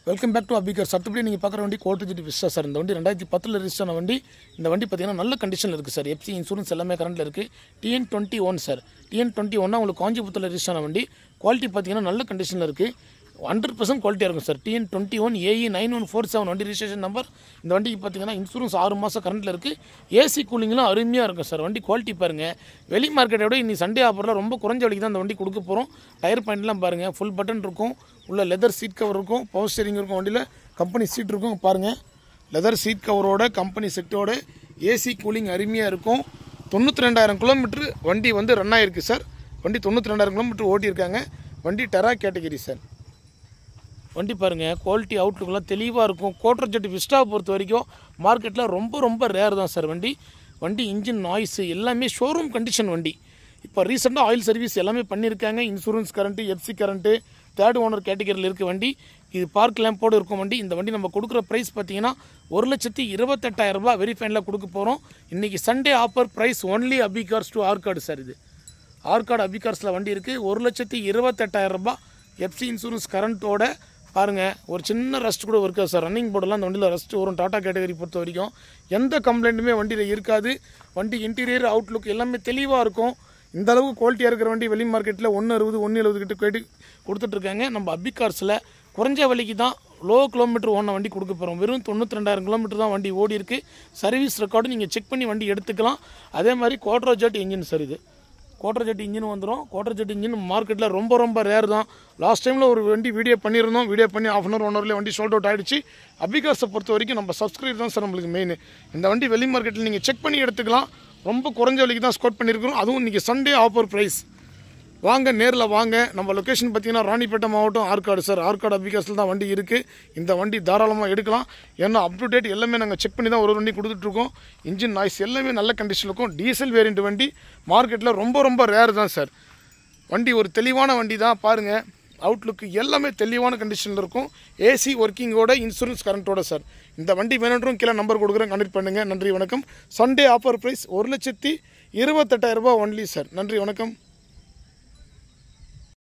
welcome back to அபிகர் சத்துப்படி நீங்கள் பார்க்குற வண்டி கோல்டேஜ் விஸ்டா சார் இந்த வண்டி ரெண்டாயிரத்தி பத்தில் ரிஜிஸ்டர் ஆன வண்டி இந்த வண்டி பார்த்தீங்கன்னா நல்ல கண்டிஷனில் இருக்குது சார் எஃப்சி இன்சூரன்ஸ் எல்லாமே கரண்டில் இருக்குது TN twenty one sir TN twenty ஒன்னா உங்களுக்கு காஞ்சிபுரத்தில் ரிஜிஸ்டர் ஆன வண்டி குவாலிட்டி பார்த்தீங்கன்னா நல்ல கண்டிஷனில் இருக்குது ஹண்ட்ரட் பர்சன்ட் குவாலிட்டியாக இருக்கும் sir TN twenty one AE nine one four seven வண்டி ரிஜிஸ்ட்ரேஷன் நம்பர் இந்த வண்டிக்கு பார்த்தீங்கன்னா இன்சூரன்ஸ் ஆறு மாதம் கரண்ட்டில் இருக்குது ஏசி கூலிங்லாம் அருமையாக இருக்கும் சார் வண்டி குவாலிட்டி பாருங்கள் வெளி மார்க்கெட்டை விட இன்னி சண்டே ஆஃபரில் ரொம்ப குறைஞ்ச விலைக்கு தான் இந்த வண்டி கொடுக்க போகிறோம் டயர் பாயிண்ட்லாம் பாருங்கள் ஃபுல் பட்டன் இருக்கும் உள்ள லெதர் சீட் கவர் இருக்கும் பவர் ஸ்டேரிங் இருக்கும் வண்டியில் கம்பெனி சீட் இருக்கும் பாருங்கள் லெதர் சீட் கவரோட கம்பெனி செட்டோட ஏசி கூலிங் அருமையாக இருக்கும் தொண்ணூற்றி ரெண்டாயிரம் கிலோமீட்டர் வண்டி வந்து ரன் ஆகிருக்கு சார் வண்டி தொண்ணூற்றி ரெண்டாயிரம் கிலோமீட்டர் ஓட்டியிருக்காங்க வண்டி டெரா கேட்டகரி சார் வண்டி பாருங்கள் குவாலிட்டி அவுட்லுக்கெலாம் தெளிவாக இருக்கும் கோட்டர் ஜெட் விஸ்டாவை பொறுத்த வரைக்கும் மார்க்கெட்டில் ரொம்ப ரொம்ப ரேர் தான் சார் வண்டி வண்டி இன்ஜின் நாய்ஸு எல்லாமே ஷோரூம் கண்டிஷன் வண்டி இப்போ ரீசெண்டாக ஆயில் சர்வீஸ் எல்லாமே பண்ணியிருக்காங்க insurance current FC current third owner கேட்டகரியில் இருக்க வண்டி இது பார்க் லேம்போடு இருக்கும் வண்டி இந்த வண்டி நம்ம கொடுக்குற ப்ரைஸ் பார்த்தீங்கன்னா ஒரு லட்சத்தி இருபத்தெட்டாயிரம் ரூபாய் வெரி ஃபைனில் கொடுக்க போகிறோம் இன்றைக்கி Sunday offer price only Abhi cars to ஆர்கார்டு சார் இது ஆர்கார்டு அபிகார்ஸில் வண்டி இருக்குது ஒரு லட்சத்தி இருபத்தெட்டாயிரம் ரூபாய் எஃப்சி இன்சூரன்ஸ் கரண்ட்டோட பாருங்கள் ஒரு சின்ன ரஸ்ட் கூட இருக்காது சார் ரன்னிங் போர்டெல்லாம் அந்த வண்டியில் ரஸ்ட் வரும் டாடா கேட்டகரி பொறுத்த வரைக்கும் எந்த கம்ப்ளைண்ட்டுமே வண்டியில் இருக்காது வண்டி இன்டீரியர் அவுட்லுக் எல்லாமே தெளிவாக இருக்கும் இந்த அளவுக்கு குவாலிட்டியாக இருக்கிற வண்டி வெளி மார்க்கெட்டில் ஒன்று அறுபது ஒன்று எழுபது கிட்ட கேட்டு கொடுத்துட்ருக்காங்க நம்ம அபிகார்ஸில் குறைஞ்ச விலைக்கு தான் லோ கிலோமீட்டர் ஓன வண்டி கொடுக்க போகிறோம் வெறும் தொண்ணூற்றி ரெண்டாயிரம் கிலோமீட்டர் தான் வண்டி ஓடி இருக்குது சர்வீஸ் ரெக்கார்டு நீங்கள் செக் பண்ணி வண்டி எடுத்துக்கலாம் அதே மாதிரி கோட்ரோ ஜெட் இன்ஜின் சார் இது கோட்டர் ஜெட் இன்ஜின் வந்துடும் கோட்டர் ஜெட் இன்ஜின் மார்க்கெட்டில் ரொம்ப ரொம்ப ரேர் தான் லாஸ்ட் டைமில் ஒரு வண்டி வீடியோ பண்ணியிருந்தோம் வீடியோ பண்ணி ஆஃப் அன் ஹவர் ஒன் ஹவர்லேயே வண்டி சோல்ட் அவுட் ஆகிடுச்சு அபிகாஸை பொறுத்த வரைக்கும் நம்ம சப்ஸ்கிரைப் தான் சார் நம்மளுக்கு மெயின் இந்த வண்டி வெளி மார்க்கெட்டில் நீங்கள் செக் பண்ணி எடுத்துக்கலாம் ரொம்ப குறைஞ்ச விலைக்கு தான் ஸ்கோட் பண்ணியிருக்கிறோம் அதுவும் இன்றைக்கி சண்டே ஆஃபர் ப்ரைஸ் வாங்க நேரில் வாங்க நம்ம லொக்கேஷன் பார்த்தீங்கன்னா ராணிப்பேட்டை மாவட்டம் ஆற்காடு சார் ஆற்காடு அபிகாஸில் தான் வண்டி இருக்குது இந்த வண்டி தாராளமாக எடுக்கலாம் ஏன்னா அப் டு டேட் எல்லாமே நாங்கள் செக் பண்ணி தான் ஒரு வண்டி கொடுத்துட்ருக்கோம் இன்ஜின் நாய்ஸ் எல்லாமே நல்ல கண்டிஷனில் இருக்கும் டீசல் வேரியண்ட் வண்டி மார்க்கெட்டில் ரொம்ப ரொம்ப ரேர் தான் சார் வண்டி ஒரு தெளிவான வண்டி தான் பாருங்கள் அவுட்லுக்கு எல்லாமே தெளிவான கண்டிஷனில் இருக்கும் ஏசி ஒர்க்கிங்கோட இன்சூரன்ஸ் கரண்ட்டோட சார் இந்த வண்டி வேணுன்றும் கீழே நம்பர் கொடுக்குறேன் கனெக்ட் பண்ணுங்கள் நன்றி வணக்கம் சண்டே ஆஃபர் ப்ரைஸ் ஒரு லட்சத்தி இருபத்தெட்டாயிரம் ரூபாய் ஒன்லி சார் நன்றி வணக்கம்